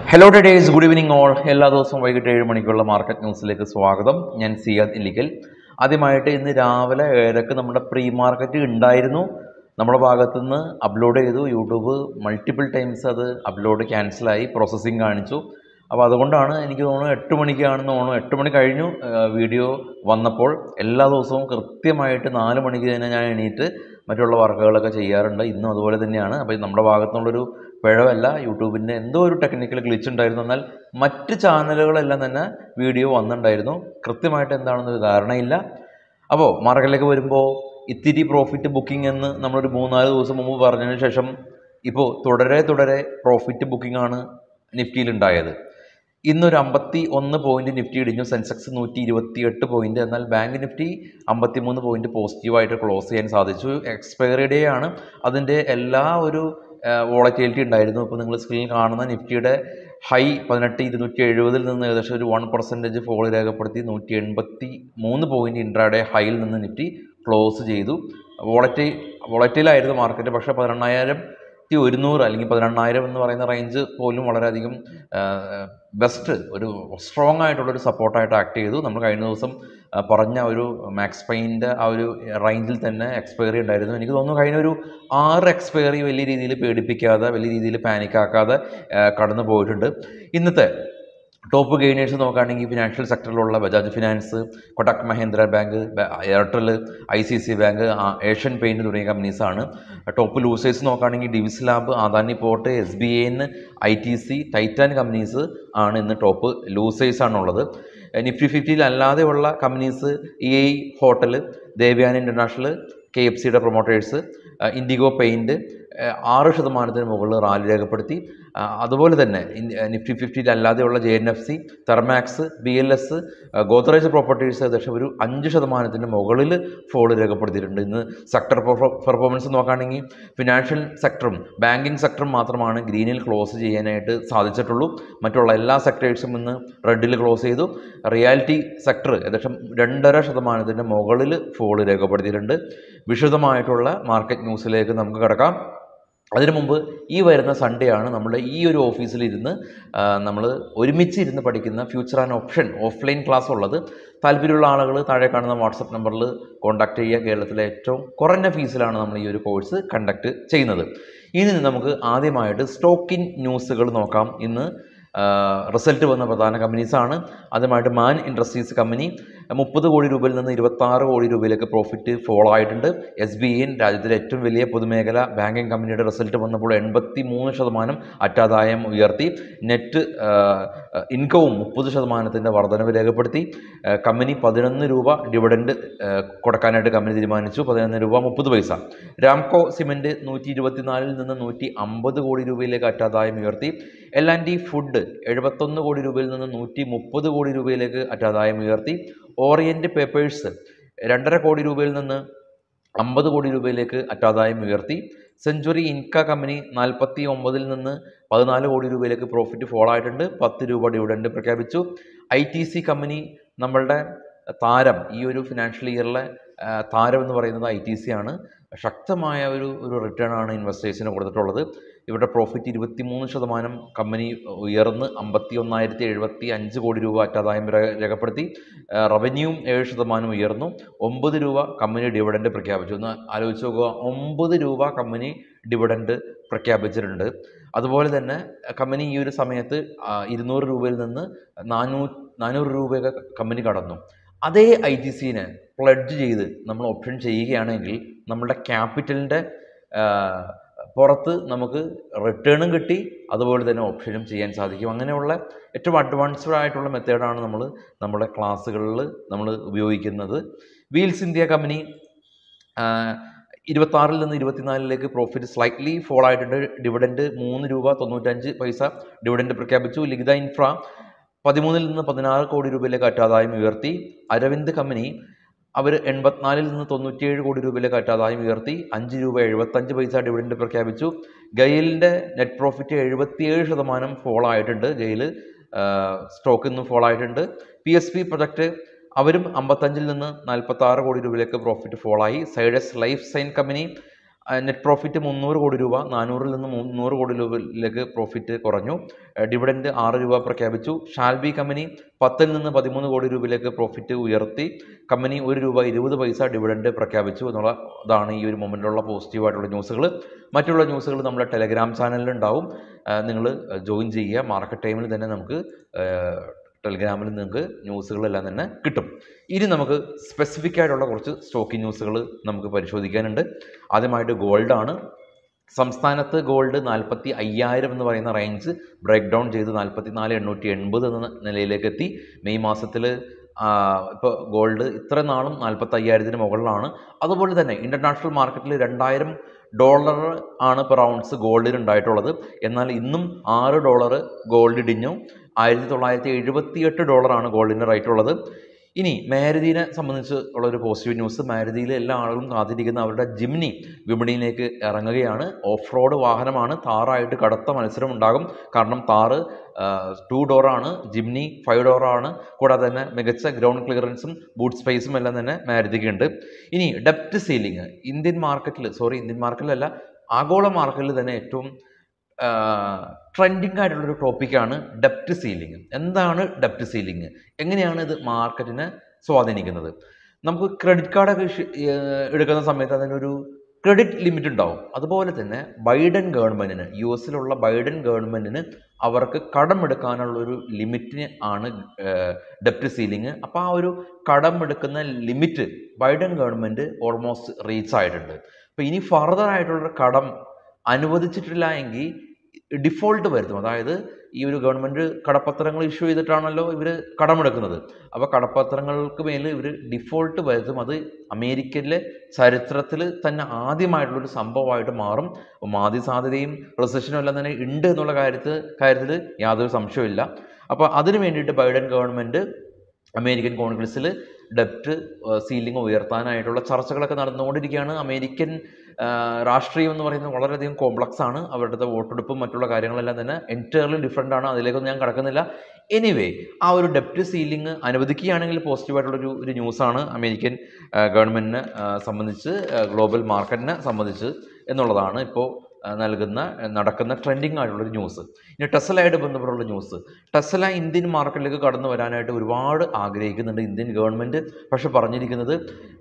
hello today's good evening all എല്ലാ ദിവസവും വൈകിട്ട് ഏഴ് മണിക്കുള്ള മാർക്കറ്റ് ന്യൂസിലേക്ക് സ്വാഗതം ഞാൻ സിയാദ് ഇല്ലിക്കൽ ആദ്യമായിട്ട് ഇന്ന് രാവിലെ ഏഴരക്ക് നമ്മുടെ പ്രീ മാർക്കറ്റ് ഉണ്ടായിരുന്നു നമ്മുടെ ഭാഗത്തുനിന്ന് അപ്ലോഡ് ചെയ്തു യൂട്യൂബ് മൾട്ടിപ്പിൾ ടൈംസ് അത് അപ്ലോഡ് ക്യാൻസലായി പ്രോസസ്സിങ് കാണിച്ചു അപ്പോൾ അതുകൊണ്ടാണ് എനിക്ക് തോന്നുന്നു എട്ട് മണിക്കാണെന്ന് തോന്നുന്നു എട്ട് മണി കഴിഞ്ഞു വീഡിയോ വന്നപ്പോൾ എല്ലാ ദിവസവും കൃത്യമായിട്ട് നാല് മണിക്ക് തന്നെ ഞാൻ എണീറ്റ് മറ്റുള്ള വർക്കുകളൊക്കെ ചെയ്യാറുണ്ട് ഇന്നും അതുപോലെ തന്നെയാണ് അപ്പോൾ നമ്മുടെ ഭാഗത്തുനിന്നുള്ളൊരു പിഴവല്ല യൂട്യൂബിൻ്റെ എന്തോ ഒരു ടെക്നിക്കൽ ഗ്ലിച്ച് ഉണ്ടായിരുന്നു എന്നാൽ മറ്റ് ചാനലുകളെല്ലാം തന്നെ വീഡിയോ വന്നിട്ടുണ്ടായിരുന്നു കൃത്യമായിട്ട് എന്താണെന്നൊരു ധാരണയില്ല അപ്പോൾ മാർക്കറ്റിലേക്ക് വരുമ്പോൾ ഇത്തിരി പ്രോഫിറ്റ് ബുക്കിംഗ് എന്ന് നമ്മളൊരു മൂന്നാല് ദിവസം മുമ്പ് പറഞ്ഞതിന് ശേഷം ഇപ്പോൾ തുടരെ തുടരെ പ്രോഫിറ്റ് ബുക്കിംഗ് ആണ് നിഫ്റ്റിയിൽ ഉണ്ടായത് ഇന്നൊരു അമ്പത്തി ഒന്ന് പോയിന്റ് നിഫ്റ്റി ഇടിഞ്ഞു സെൻസെക്സ് നൂറ്റി ഇരുപത്തി എട്ട് പോയിന്റ് എന്നാൽ ബാങ്ക് നിഫ്റ്റി അമ്പത്തി മൂന്ന് പോയിന്റ് പോസിറ്റീവായിട്ട് ക്ലോസ് ചെയ്യാൻ സാധിച്ചു എക്സ്പയറി ഡേ ആണ് അതിൻ്റെ എല്ലാ ഒരു വോളറ്റിലിറ്റി ഉണ്ടായിരുന്നു ഇപ്പോൾ നിങ്ങൾ സ്ക്രീനിൽ കാണുന്ന നിഫ്റ്റിയുടെ ഹൈ പതിനെട്ട് ഇരുന്നൂറ്റി എഴുപതിൽ നിന്ന് ഏകദേശം ഒരു വൺ പെർസെൻറ്റേജ് ഫോൾ രേഖപ്പെടുത്തി നൂറ്റി എൺപത്തി മൂന്ന് പോയിന്റ് ഇൻട്രാഡേ ഹൈയിൽ നിന്ന് നിഫ്റ്റി ക്ലോസ് ചെയ്തു വോളറ്റി വോളറ്റിലായിരുന്നു മാർക്കറ്റ് പക്ഷേ പതിനെണ്ണായിരം ത്തി ഒരുന്നൂറ് അല്ലെങ്കിൽ പതിനെണ്ണായിരം എന്ന് പറയുന്ന റേഞ്ച് പോലും വളരെയധികം ബെസ്റ്റ് ഒരു സ്ട്രോങ് ആയിട്ടുള്ളൊരു സപ്പോർട്ടായിട്ട് ആക്ട് ചെയ്തു നമ്മൾ കഴിഞ്ഞ ദിവസം ആ, പറഞ്ഞ ഒരു മാക്സ് പൈൻ്റെ ആ ഒരു റേഞ്ചിൽ തന്നെ എക്സ്പയറി ഉണ്ടായിരുന്നു എനിക്ക് തോന്നുന്നു കഴിഞ്ഞ ഒരു ആറ് എക്സ്പയറി വലിയ രീതിയിൽ പേടിപ്പിക്കാതെ വലിയ രീതിയിൽ പാനിക്കാക്കാതെ ആ, കടന്നു പോയിട്ടുണ്ട് ഇന്നത്തെ ടോപ്പ് ഗെയിനേഴ്സ് നോക്കുകയാണെങ്കിൽ ഫിനാൻഷ്യൽ സെക്ടറിലുള്ള ബജാജ് ഫിനാൻസ് കൊട്ടക് മഹേന്ദ്ര ബാങ്ക് ബ- Airtel I C C bank ആ, ഏഷ്യൻ പെയിൻറ്റ് തുടങ്ങിയ കമ്പനീസാണ് ടോപ്പ് ലൂസേഴ്സ് നോക്കുകയാണെങ്കിൽ Divis lab Adani port S B N I T C Titan companies ആണ് ഇന്ന് ടോപ്പ് ലൂസേഴ്സ് ആണുള്ളത് നിഫ്റ്റി ഫിഫ്റ്റിയിൽ അല്ലാതെയുള്ള companies E I hotel Devyani international K F സിയുടെ പ്രൊമോട്ടേഴ്സ് ഇൻഡിഗോ പെയിൻറ്റ് ആറ് ശതമാനത്തിന് മുകളിൽ റാലി രേഖപ്പെടുത്തി ആ, അതുപോലെ തന്നെ ഇൻ- നിഫ്റ്റി ഫിഫ്റ്റിയിൽ അല്ലാതെയുള്ള J N F C Thermax B L S Godrej properties ഏകദേശം ഒരു അഞ്ച് ശതമാനത്തിന് മുകളിൽ ഫോൾ രേഖപ്പെടുത്തിയിട്ടുണ്ട് ഇന്ന് സെക്ടർ പെർഫോമൻസ് നോക്കുകയാണെങ്കിൽ ഫിനാൻഷ്യൽ സെക്ടറും ബാങ്കിങ് സെക്ടറും മാത്രമാണ് ഗ്രീനിൽ ക്ലോസ് ചെയ്യാനായിട്ട് സാധിച്ചിട്ടുള്ളൂ മറ്റുള്ള എല്ലാ സെക്ടേഴ്സും ഇന്ന് റെഡിൽ ക്ലോസ് ചെയ്തു റിയാലിറ്റി സെക്ടർ ഏകദേശം രണ്ടര ശതമാനത്തിൻ്റെ മുകളിൽ ഫോൾ രേഖപ്പെടുത്തിയിട്ടുണ്ട് വിശദമായിട്ടുള്ള മാർക്കറ്റ് ന്യൂസിലേക്ക് നമുക്ക് കിടക്കാം അതിനു മുമ്പ് ഈ വരുന്ന സൺഡേ ആണ് നമ്മുടെ ഈ ഒരു ഓഫീസിലിരുന്ന് നമ്മൾ ഒരുമിച്ച് ഇരുന്ന് പഠിക്കുന്ന future and option offline class ഉള്ളത് താല്പര്യമുള്ള ആളുകൾ താഴെ കാണുന്ന വാട്സപ്പ് നമ്പറിൽ കോൺടാക്ട് ചെയ്യുക കേരളത്തിലെ ഏറ്റവും കുറഞ്ഞ ഫീസിലാണ് നമ്മൾ ഈ ഒരു കോഴ്സ് കണ്ടക്ട് ചെയ്യുന്നത് ഇനി നമുക്ക് ആദ്യമായിട്ട് സ്റ്റോക്കിൻ ന്യൂസുകൾ നോക്കാം ഇന്ന് റിസൾട്ട് വന്ന പ്രധാന കമ്പനീസാണ് ആദ്യമായിട്ട് മാൻ ഇൻഡസ്ട്രീസ് കമ്പനി മുപ്പത് കോടി രൂപയിൽ നിന്ന് ഇരുപത്താറ് കോടി രൂപയിലേക്ക് പ്രോഫിറ്റ് ഫോൾ ആയിട്ടുണ്ട് എസ് ബി ഐൻ രാജ്യത്തിലെ ഏറ്റവും വലിയ പൊതുമേഖല ബാങ്കിങ് കമ്പനിയുടെ റിസൾട്ട് വന്നപ്പോൾ എൺപത്തി മൂന്ന് ശതമാനം അറ്റാദായം ഉയർത്തി നെറ്റ് ഇൻകവും മുപ്പത് ശതമാനത്തിൻ്റെ വർധനവ് രേഖപ്പെടുത്തി ആ, കമ്പനി പതിനൊന്ന് രൂപ ഡിവിഡൻഡ് കൊടുക്കാനായിട്ട് കമ്പനി തീരുമാനിച്ചു പതിനൊന്ന് രൂപ മുപ്പത് പൈസ രാംകോ സിമെൻറ്റ് നൂറ്റി ഇരുപത്തിനാലിൽ നിന്ന് നൂറ്റി അമ്പത് കോടി രൂപയിലേക്ക് അറ്റാദായം ഉയർത്തി എൽ ആൻഡ് ഡി ഫുഡ് എഴുപത്തൊന്ന് കോടി രൂപയിൽ നിന്ന് നൂറ്റി മുപ്പത് കോടി രൂപയിലേക്ക് അറ്റാദായം ഉയർത്തി ഓറിയൻ്റ് പേപ്പേഴ്സ് രണ്ടര കോടി രൂപയിൽ നിന്ന് അമ്പത് കോടി രൂപയിലേക്ക് അറ്റാദായം ഉയർത്തി സെഞ്ചുറി ഇൻക കമ്പനി നാൽപ്പത്തി ഒമ്പതിൽ നിന്ന് പതിനാല് കോടി രൂപയിലേക്ക് പ്രോഫിറ്റ് ഫോൾ ആയിട്ടുണ്ട് പത്ത് രൂപ ഡിവിഡൻഡ് പ്രഖ്യാപിച്ചു ഐ ടി സി കമ്പനി നമ്മളുടെ താരം ഈ ഒരു ഫിനാൻഷ്യൽ ഇയറിലെ ആ, താരം എന്ന് പറയുന്നത് ഐ ടി സി ആണ് ശക്തമായ ഒരു ഒരു റിട്ടേൺ ആണ് ഇൻവെസ്റ്റേഴ്സിന് കൊടുത്തിട്ടുള്ളത് ഇവരുടെ പ്രോഫിറ്റ് ഇരുപത്തി മൂന്ന് ശതമാനം കമ്പനി ഉയർന്ന് അമ്പത്തി ഒന്നായിരത്തി എഴുപത്തി അഞ്ച് കോടി രൂപ അറ്റാദായം രേ- രേഖപ്പെടുത്തി റവന്യൂവും ഏഴ് ശതമാനം ഉയർന്നു ഒമ്പത് രൂപ കമ്പനി ഡിവിഡൻഡ് പ്രഖ്യാപിച്ചു ഒന്ന് ആലോചിച്ച് നോക്കുക ഒമ്പത് രൂപ കമ്പനി ഡിവിഡൻഡ് പ്രഖ്യാപിച്ചിട്ടുണ്ട് അതുപോലെ തന്നെ കമ്പനി ഈ ഒരു സമയത്ത് ആ, ഇരുന്നൂറ് രൂപയിൽ നിന്ന് നാനൂ നാനൂറ് രൂപയൊക്കെ കമ്പനി കടന്നു അതേ ഐ ടി സിനെ പ്ലഡ്ജ് ചെയ്ത് നമ്മൾ ഓപ്ഷൻ ചെയ്യുകയാണെങ്കിൽ നമ്മുടെ ക്യാപിറ്റലിൻ്റെ പുറത്ത് നമുക്ക് റിട്ടേണും കിട്ടി അതുപോലെ തന്നെ ഓപ്ഷനും ചെയ്യാൻ സാധിക്കും അങ്ങനെയുള്ള ഏറ്റവും അഡ്വാൻസ്ഡ് ആയിട്ടുള്ള മെത്തേഡാണ് നമ്മൾ നമ്മുടെ ക്ലാസ്സുകളിൽ നമ്മൾ ഉപയോഗിക്കുന്നത് വീൽസ് ഇന്ത്യ കമ്പനി ഇരുപത്താറിൽ നിന്ന് ഇരുപത്തിനാലിലേക്ക് പ്രോഫിറ്റ് സ്ലൈറ്റ്ലി ഫോൾ ആയിട്ടുണ്ട് ഡിവിഡൻഡ് മൂന്ന് രൂപ തൊണ്ണൂറ്റഞ്ച് പൈസ ഡിവിഡൻഡ് പ്രഖ്യാപിച്ചു ലിഖിത ഇൻഫ്ര പതിമൂന്നിൽ നിന്ന് പതിനാറ് കോടി രൂപയിലേക്ക് അറ്റാദായം ഉയർത്തി അരവിന്ദ് കമ്പനി അവർ എൺപത്തിനാലിൽ നിന്ന് തൊണ്ണൂറ്റിയേഴ് കോടി രൂപയിലേക്ക് അറ്റാദായം ഉയർത്തി അഞ്ച് രൂപ എഴുപത്തഞ്ച് പൈസ ഡിവിഡൻഡ് പ്രഖ്യാപിച്ചു ഗെയിലിൻ്റെ നെറ്റ് പ്രോഫിറ്റ് എഴുപത്തിയേഴ് ശതമാനം ഫോൾ ആയിട്ടുണ്ട് ഗെയിൽ സ്റ്റോക്കിൽ നിന്ന് ഫോൾ ആയിട്ടുണ്ട് പി എസ് പി പ്രൊജക്റ്റ് അവരും അമ്പത്തഞ്ചിൽ നിന്ന് നാൽപ്പത്തി ആറ് കോടി രൂപയിലേക്ക് പ്രോഫിറ്റ് ഫോളായി Zydus life science company net profit മുന്നൂറ് കോടി രൂപ നാനൂറിൽ നിന്ന് മുന്നൂറ് കോടി രൂപയിലേക്ക് പ്രോഫിറ്റ് കുറഞ്ഞു ഡിവിഡൻഡ് ആറ് രൂപ പ്രഖ്യാപിച്ചു ഷാൽബി കമ്പനി പത്തിൽ നിന്ന് പതിമൂന്ന് കോടി രൂപയിലേക്ക് പ്രോഫിറ്റ് ഉയർത്തി കമ്പനി ഒരു രൂപ ഇരുപത് പൈസ ഡിവിഡൻഡ് പ്രഖ്യാപിച്ചു എന്നുള്ള ഇതാണ് ഈ ഒരു മൊമെൻറ്റിലുള്ള പോസിറ്റീവായിട്ടുള്ള ന്യൂസുകൾ മറ്റുള്ള ന്യൂസുകൾ നമ്മുടെ ടെലഗ്രാം ചാനലിൽ ഉണ്ടാവും നിങ്ങൾ ജോയിൻ ചെയ്യുക മാർക്കറ്റ് ടൈമിൽ തന്നെ നമുക്ക് ടെലിഗ്രാമിൽ നിങ്ങൾക്ക് ന്യൂസുകളെല്ലാം തന്നെ കിട്ടും ഇനി നമുക്ക് സ്പെസിഫിക് ആയിട്ടുള്ള കുറച്ച് സ്റ്റോക്കിംഗ് ന്യൂസുകൾ നമുക്ക് പരിശോധിക്കാനുണ്ട് ആദ്യമായിട്ട് ഗോൾഡാണ് സംസ്ഥാനത്ത് ഗോൾഡ് നാൽപ്പത്തി അയ്യായിരം എന്ന് പറയുന്ന റേഞ്ച് ബ്രേക്ക് ഡൗൺ ചെയ്ത് നാൽപ്പത്തി നാല് എണ്ണൂറ്റി എൺപത് എന്ന നിലയിലേക്ക് എത്തി മെയ് മാസത്തിൽ ഇപ്പോൾ ഗോൾഡ് ഇത്ര നാളും നാൽപ്പത്തി അയ്യായിരത്തിന് മുകളിലാണ് അതുപോലെ തന്നെ ഇൻ്റർനാഷണൽ മാർക്കറ്റിൽ രണ്ടായിരം ഡോളർ ആണ് പെർ ഔൺസ് ഗോൾഡിന് ഉണ്ടായിട്ടുള്ളത് എന്നാൽ ഇന്നും ആറ് ഡോളർ ഗോൾഡ് ഇടിഞ്ഞു ആയിരത്തി തൊള്ളായിരത്തി എഴുപത്തി എട്ട് ഡോളറാണ് ഗോൾഡിൻ്റെ റേറ്റ് ഉള്ളത് ഇനി മാരുതിനെ സംബന്ധിച്ച് ഉള്ള ഒരു പോസിറ്റീവ് ന്യൂസ് മാരുതിയിലെ എല്ലാ ആളുകളും കാത്തിരിക്കുന്ന അവരുടെ ജിംനി വിപണിയിലേക്ക് ഇറങ്ങുകയാണ് ഓഫ് റോഡ് വാഹനമാണ് താറായിട്ട് കടുത്ത മത്സരം ഉണ്ടാകും കാരണം താറ് ടു ഡോറാണ് ജിംനി ഫൈവ് ഡോറാണ് കൂടാതെ തന്നെ മികച്ച ഗ്രൗണ്ട് ക്ലിയറൻസും ബൂട്ട് സ്പേസും എല്ലാം തന്നെ മാരുതിക്ക് ഉണ്ട് ഇനി ഡെപ്റ്റ് സീലിംഗ് ഇന്ത്യൻ മാർക്കറ്റിൽ സോറി ഇന്ത്യൻ മാർക്കറ്റിലല്ല ആഗോള മാർക്കറ്റിൽ തന്നെ ഏറ്റവും ട്രെൻഡിങ് ആയിട്ടുള്ളൊരു ടോപ്പിക്കാണ് ഡെപ്റ്റ് സീലിംഗ് എന്താണ് ഡെപ്റ്റ് സീലിംഗ് എങ്ങനെയാണ് ഇത് മാർക്കറ്റിനെ സ്വാധീനിക്കുന്നത് നമുക്ക് ക്രെഡിറ്റ് കാർഡൊക്കെ എടുക്കുന്ന സമയത്ത് അതിനൊരു ക്രെഡിറ്റ് ലിമിറ്റ് ഉണ്ടാവും അതുപോലെ തന്നെ ബൈഡൻ ഗവൺമെൻറ്റിന് യു എസിലുള്ള ബൈഡൻ ഗവൺമെൻറ്റിന് അവർക്ക് കടമെടുക്കാനുള്ളൊരു ലിമിറ്റിന് ആണ് ഡെപ്റ്റ് സീലിംഗ് അപ്പോൾ ആ ഒരു കടമെടുക്കുന്ന limit Biden government almost reach ആയിട്ടുണ്ട് അപ്പോൾ ഇനി ഫർദർ ആയിട്ടുള്ള കടം അനുവദിച്ചിട്ടില്ല എങ്കിൽ ഡിഫോൾട്ട് വരുത്തും അതായത് ഈ ഒരു ഗവൺമെൻറ് കടപ്പത്രങ്ങൾ ഇഷ്യൂ ചെയ്തിട്ടാണല്ലോ ഇവർ കടമെടുക്കുന്നത് അപ്പോൾ കടപ്പത്രങ്ങൾക്ക് മേൽ ഇവർ ഡിഫോൾട്ട് വരുത്തും അത് അമേരിക്കയിലെ ചരിത്രത്തിൽ തന്നെ ആദ്യമായിട്ടുള്ളൊരു സംഭവമായിട്ട് മാറും മാധ്യ സാധ്യതയും റിസഷനും എല്ലാം തന്നെ ഉണ്ട് എന്നുള്ള കാര്യത്തിൽ കാര്യത്തിൽ യാതൊരു സംശയമില്ല അപ്പോൾ അതിന് വേണ്ടിയിട്ട് ബൈഡൻ ഗവൺമെൻറ് അമേരിക്കൻ കോൺഗ്രസ്സിൽ ഡെപ്റ്റ് സീലിംഗ് ഉയർത്താനായിട്ടുള്ള ചർച്ചകളൊക്കെ നടന്നുകൊണ്ടിരിക്കുകയാണ് അമേരിക്കൻ രാഷ്ട്രീയം എന്ന് പറയുന്നത് വളരെയധികം കോംപ്ലക്സ് ആണ് അവരുടെ വോട്ടെടുപ്പും മറ്റുള്ള കാര്യങ്ങളെല്ലാം തന്നെ എൻറ്റയർലി ഡിഫറെൻ്റ് ആണ് അതിലേക്കൊന്നും ഞാൻ കടക്കുന്നില്ല എനിവേ ആ ഒരു ഡെപ്റ്റ് സീലിംഗ് അനുവദിക്കുകയാണെങ്കിൽ പോസിറ്റീവായിട്ടുള്ളൊരു ഒരു ന്യൂസാണ് അമേരിക്കൻ ഗവൺമെൻറ്റിനെ സംബന്ധിച്ച് ഗ്ലോബൽ മാർക്കറ്റിനെ സംബന്ധിച്ച് എന്നുള്ളതാണ് ഇപ്പോൾ നൽകുന്ന നടക്കുന്ന ട്രെൻഡിങ് ആയിട്ടുള്ളൊരു ന്യൂസ് ഇനി ടെസ്ലയായിട്ട് ബന്ധപ്പെട്ടുള്ള ന്യൂസ് ടെസ്ല ഇന്ത്യൻ മാർക്കറ്റിലേക്ക് കടന്നു വരാനായിട്ട് ഒരുപാട് ആഗ്രഹിക്കുന്നുണ്ട് ഇന്ത്യൻ ഗവൺമെൻറ് പക്ഷെ പറഞ്ഞിരിക്കുന്നത്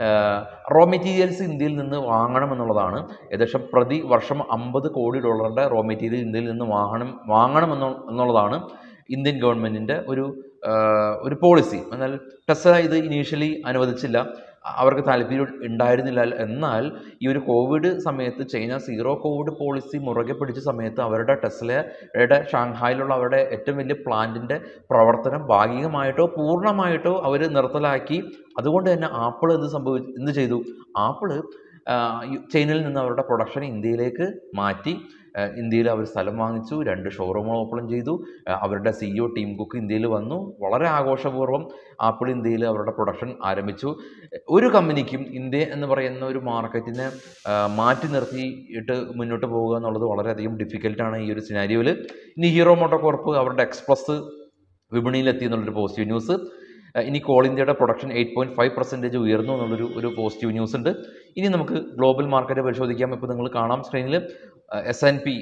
റോ മെറ്റീരിയൽസ് ഇന്ത്യയിൽ നിന്ന് വാങ്ങണം എന്നുള്ളതാണ് ഏകദേശം പ്രതി വർഷം അമ്പത് കോടി ഡോളറിൻ്റെ റോ മെറ്റീരിയൽ ഇന്ത്യയിൽ നിന്ന് വാങ്ങണം വാങ്ങണം എന്നുള്ളതാണ് ഇന്ത്യൻ ഗവൺമെൻറ്റിൻ്റെ ഒരു ഒരു പോളിസി എന്നാൽ ടെസ്ല ഇത് ഇനീഷ്യലി അനുവദിച്ചില്ല അവർക്ക് താല്പര്യം ഉണ്ടായിരുന്നില്ല എന്നാൽ ഈ ഒരു കോവിഡ് സമയത്ത് ചൈന സീറോ കോവിഡ് പോളിസി മുറുകെ പിടിച്ച സമയത്ത് അവരുടെ ടെസ്ലയുടെ ഷാങ്ഹായിലുള്ള അവരുടെ ഏറ്റവും വലിയ പ്ലാന്റിൻ്റെ പ്രവർത്തനം ഭാഗികമായിട്ടോ പൂർണ്ണമായിട്ടോ അവർ നിർത്തലാക്കി അതുകൊണ്ട് തന്നെ ആപ്പിൾ എന്ത് സംഭവി എന്ത് ചെയ്തു ആപ്പിള് ചൈനയിൽ നിന്ന് അവരുടെ പ്രൊഡക്ഷൻ ഇന്ത്യയിലേക്ക് മാറ്റി ഇന്ത്യയിൽ അവർ സ്ഥലം വാങ്ങിച്ചു രണ്ട് ഷോറൂമുകൾ ഓപ്പൺ ചെയ്തു അവരുടെ സിഇഒ ടീം കുക്ക് ഇന്ത്യയിൽ വന്നു വളരെ ആഘോഷപൂർവ്വം ആപ്പിൾ ഇന്ത്യയിൽ അവരുടെ പ്രൊഡക്ഷൻ ആരംഭിച്ചു ഒരു കമ്പനിക്കും ഇന്ത്യ എന്ന് പറയുന്ന ഒരു മാർക്കറ്റിനെ മാറ്റി നിർത്തിയിട്ട് മുന്നോട്ട് പോവുക എന്നുള്ളത് വളരെയധികം ഡിഫിക്കൽട്ടാണ് ഈ ഒരു സിനാരിയോയിൽ ഇനി ഹീറോ മോട്ടോ കോർപ്പ് അവരുടെ എക്സ്പ്രസ് വിപണിയിലെത്തി എന്നുള്ളൊരു പോസിറ്റീവ് ന്യൂസ് ഇനി കോൾ ഇന്ത്യയുടെ production eight point five percentage ഉയർന്നു എന്നുള്ളൊരു ഒരു പോസിറ്റീവ് ന്യൂസ് ഉണ്ട് ഇനി നമുക്ക് ഗ്ലോബൽ മാർക്കറ്റ് പരിശോധിക്കാം ഇപ്പോൾ നിങ്ങൾ കാണാം സ്ക്രീനിൽ S N P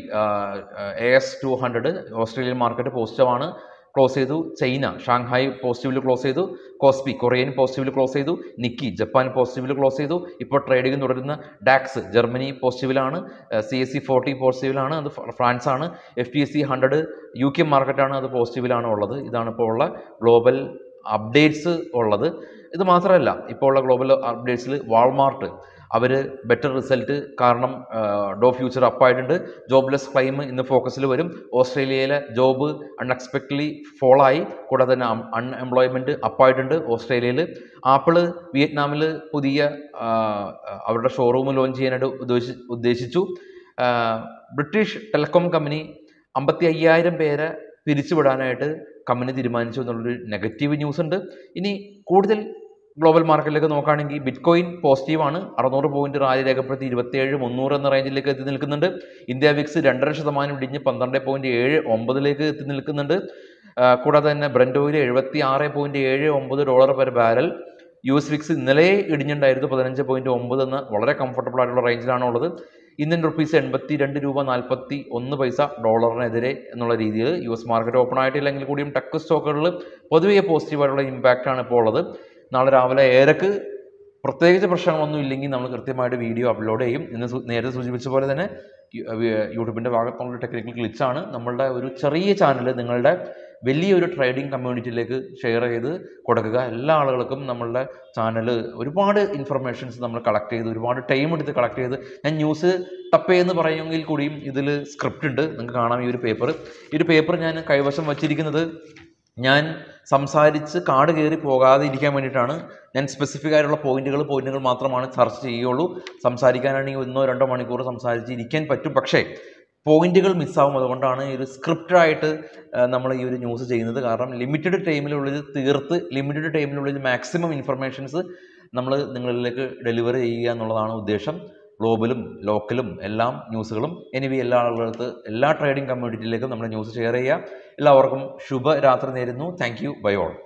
A S two hundred Australian market പോസിറ്റീവാണ് ക്ലോസ് ചെയ്തു ചൈന ഷാങ്ഹായ് പോസിറ്റീവിൽ ക്ലോസ് ചെയ്തു കോസ്പി കൊറിയൻ പോസിറ്റീവിൽ ക്ലോസ് ചെയ്തു നിക്കി ജപ്പാൻ പോസിറ്റീവിൽ ക്ലോസ് ചെയ്തു ഇപ്പോൾ ട്രേഡിംഗ് തുടരുന്ന ഡാക്സ് ജർമ്മനി പോസിറ്റീവിലാണ് സി എസ് സി ഫോർട്ടി പോസിറ്റീവിലാണ് അത് ഫ്രാൻസ് ആണ് F T S C hundred U K മാർക്കറ്റാണ് അത് പോസിറ്റീവിലാണ് ഉള്ളത് ഇതാണ് ഇപ്പോൾ ഉള്ള ഗ്ലോബൽ അപ്ഡേറ്റ്സ് ഉള്ളത് ഇത് മാത്രമല്ല ഇപ്പോൾ ഉള്ള ഗ്ലോബൽ അപ്ഡേറ്റ്സിൽ വാൾമാർട്ട് അവർ ബെറ്റർ റിസൾട്ട് കാരണം ഡോ ഫ്യൂച്ചർ അപ്പായിട്ടുണ്ട് ജോബ്ലെസ് ക്ലൈം ഇന്ന് ഫോക്കസിൽ വരും ഓസ്ട്രേലിയയിലെ ജോബ് അൺഎക്സ്പെക്റ്റഡ്ലി ഫോളായി കൂടാതെ തന്നെ അൺഎംപ്ലോയ്മെൻറ്റ് അപ്പായിട്ടുണ്ട് ഓസ്ട്രേലിയയിൽ ആപ്പിള് വിയറ്റ്നാമിൽ പുതിയ അവരുടെ ഷോറൂം ലോഞ്ച് ചെയ്യാനായിട്ട് ഉദ്ദേശി ഉദ്ദേശിച്ചു ബ്രിട്ടീഷ് ടെലികോം കമ്പനി അമ്പത്തി അയ്യായിരം പേരെ പിരിച്ചുവിടാനായിട്ട് കമ്പനി തീരുമാനിച്ചു എന്നുള്ളൊരു നെഗറ്റീവ് ന്യൂസ് ഉണ്ട് ഇനി കൂടുതൽ ഗ്ലോബൽ മാർക്കറ്റിലേക്ക് നോക്കുകയാണെങ്കിൽ ബിറ്റ് കോയിൻ പോസിറ്റീവാണ് അറുന്നൂറ് പോയിന്റ് റാലി രേഖപ്പെടുത്തി ഇരുപത്തിയേഴ് മുന്നൂറ് എന്ന റേഞ്ചിലേക്ക് എത്തി നിൽക്കുന്നുണ്ട് ഇന്ത്യ വിക്സ് രണ്ടര ശതമാനം ഇടിഞ്ഞ് പന്ത്രണ്ട് പോയിന്റ് ഏഴ് ഒമ്പതിലേക്ക് എത്തി നിൽക്കുന്നുണ്ട് കൂടാതെ തന്നെ ബ്രൻഡ് ഓയിൽ എഴുപത്തി ആറ് പോയിന്റ് ഏഴ് ഒമ്പത് dollar per barrel U S VIX ഇന്നലെ ഇടിഞ്ഞിട്ടുണ്ടായിരുന്നു പതിനഞ്ച് പോയിന്റ് ഒമ്പത് എന്ന വളരെ കംഫർട്ടബിൾ ആയിട്ടുള്ള റേഞ്ചിലാണ് ഉള്ളത് ഇന്ത്യൻ റുപ്പീസ് എൺപത്തി രണ്ട് രൂപ നാൽപ്പത്തി ഒന്ന് പൈസ ഡോളറിനെതിരെ എന്നുള്ള രീതിയിൽ യു എസ് മാർക്കറ്റ് ഓപ്പൺ ആയിട്ടില്ലെങ്കിൽ കൂടിയും ടെക് സ്റ്റോക്കുകളിൽ പൊതുവെ പോസിറ്റീവായിട്ടുള്ള ഇമ്പാക്റ്റ് ആണ് ഇപ്പോൾ ഉള്ളത് നാളെ രാവിലെ ഏരക്ക് പ്രത്യേകിച്ച് പ്രശ്നങ്ങളൊന്നും ഇല്ലെങ്കിൽ നമ്മൾ കൃത്യമായിട്ട് വീഡിയോ അപ്ലോഡ് ചെയ്യും ഇന്ന് സു- നേരത്തെ സൂചിപ്പിച്ച പോലെ തന്നെ യു- വി- യൂട്യൂബിൻ്റെ ഭാഗത്തുള്ള ടെക്നിക്കൽ ഗ്ലിച്ചാണ് നമ്മളുടെ ഒരു ചെറിയ ചാനൽ നിങ്ങളുടെ വലിയൊരു ട്രേഡിംഗ് കമ്മ്യൂണിറ്റിയിലേക്ക് ഷെയർ ചെയ്ത് കൊടുക്കുക എല്ലാ ആളുകൾക്കും നമ്മളുടെ ചാനൽ ഒരുപാട് ഇൻഫർമേഷൻസ് നമ്മൾ കളക്ട് ചെയ്ത് ഒരുപാട് ടൈം എടുത്ത് കളക്ട് ചെയ്ത് ഞാൻ ന്യൂസ് ടപ്പേ എന്ന് പറയുമെങ്കിൽ കൂടിയും ഇതിൽ സ്ക്രിപ്റ്റ് ഉണ്ട് നിങ്ങൾക്ക് കാണാം ഈ ഒരു പേപ്പർ ഈ ഒരു പേപ്പർ ഞാൻ കൈവശം വച്ചിരിക്കുന്നത് ഞാൻ സംസാരിച്ച് കാട് കയറി പോകാതെ ഇരിക്കാൻ വേണ്ടിയിട്ടാണ് ഞാൻ സ്പെസിഫിക് ആയിട്ടുള്ള പോയിന്റുകൾ പോയിന്റുകൾ മാത്രമാണ് ചർച്ച ചെയ്യുള്ളൂ സംസാരിക്കാനാണെങ്കിൽ ഒന്നോ രണ്ടോ മണിക്കൂർ സംസാരിച്ച് ഇരിക്കാൻ പറ്റും പക്ഷേ പോയിന്റുകൾ മിസ്സാവും അതുകൊണ്ടാണ് ഈ ഒരു സ്ക്രിപ്റ്റായിട്ട് നമ്മൾ ഈ ഒരു ന്യൂസ് ചെയ്യുന്നത് കാരണം ലിമിറ്റഡ് ടൈമിനുള്ളിൽ തീർത്ത് ലിമിറ്റഡ് ടൈമിനുള്ളിൽ മാക്സിമം ഇൻഫർമേഷൻസ് നമ്മൾ നിങ്ങളിലേക്ക് ഡെലിവറി ചെയ്യുക എന്നുള്ളതാണ് ഉദ്ദേശം ഗ്ലോബലും ലോക്കലും എല്ലാം ന്യൂസുകളും എനിവി എല്ലാ ആളുകൾക്ക് എല്ലാ ട്രേഡിംഗ് കമ്മ്യൂണിറ്റിയിലേക്കും നമ്മൾ ന്യൂസ് ഷെയർ ചെയ്യുക എല്ലാവർക്കും ശുഭരാത്രി നേരുന്നു താങ്ക് യു ബൈ ഓൾ